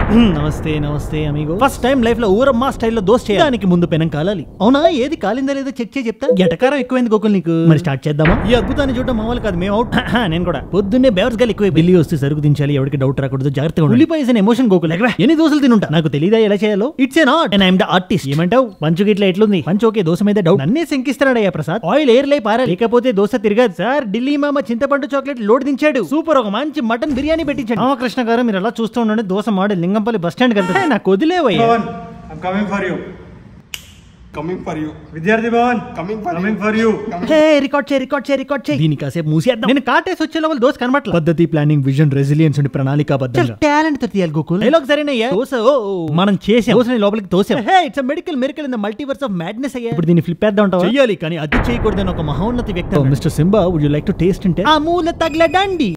నమస్తే నమస్తే amigo first time life లో ఊరమ్మా స్టైల్లో దోశ చేయడానికి ముందు పెనం కాలాలి అవునా ఏది కాలిందా లేదా చెక్ చేసి చెప్తా ఎటకారం ఎక్కువైంది గోకుల్ నీకు మరి స్టార్ట్ చేద్దామా ఈ అద్భుతాన్ని చూడడం మామూలు కాదు మేము అవుట్ నేను కూడా పొద్దున్నే బెవర్స్ గాలి ఎక్కువ ఢిల్లీ వస్తే సరుకు దించాలి ఎవరికి డౌట్ రాకూడదు జాగ్రత్తగా ఉల్లిపాయ ఇస్ ఎమోషన్ గోకుల్ ఎక్కడ ఎన్ని దోశలు తినుంటా నాకు తెలియదా ఎలా చేయాలో it's a not and I'm the artist ఏమంటావు పంచు గిట్ల ఎట్లుంది పంచు ఓకే దోశ మీద డౌట్ నన్నే శంకిస్తున్నాడయ్యా ప్రసాద్ ఆయిల్ ఎయిర్ లై పారాలి లేకపోతే దోశ తిరగదు సార్ ఢిల్లీ మామ చింతపండు చాక్లెట్ లోడ్ దించాడు సూపర్ ఒక మంచి మటన్ బిర్యానీ పెట్టించాడు రామకృష్ణ గారు మీరు అలా చూస్తూ ఉండండి దోశ మాడే లింగంపల్లి బస్ స్టాండ్ వెళ్తారు నాకు వదిలేవయ్యా Bhavan I'm coming for you coming for you Vidyarthi Bhavan Coming for coming for you hey record చేయి రికార్డ్ చేయి రికార్డ్ చేయి దీని కాసేపు మూసేద్దాం నేను కాటేసి వచ్చే లెవెల్ దోశ కనబట్ల పద్ధతి ప్లానింగ్ విజన్ రెసిలియన్స్ ఉండి ప్రణాళిక టాలెంట్ తో తీయాలి గోకుల్ డైలాగ్ సరేనయ్యా దోశ ఓ ఓ, మనం చేసాం దోశని లోపలికి తోసాం hey it's medical miracle in the multiverse of madness అయ్యా ఇప్పుడు దీన్ని ఫ్లిప్ వేద్దాం అంటావా చెయ్యాలి కానీ అది చేయకూడదని ఒక మహోన్నత వ్యక్తి mister Simba would you like to taste అంటే ఆ మూల తగలడండి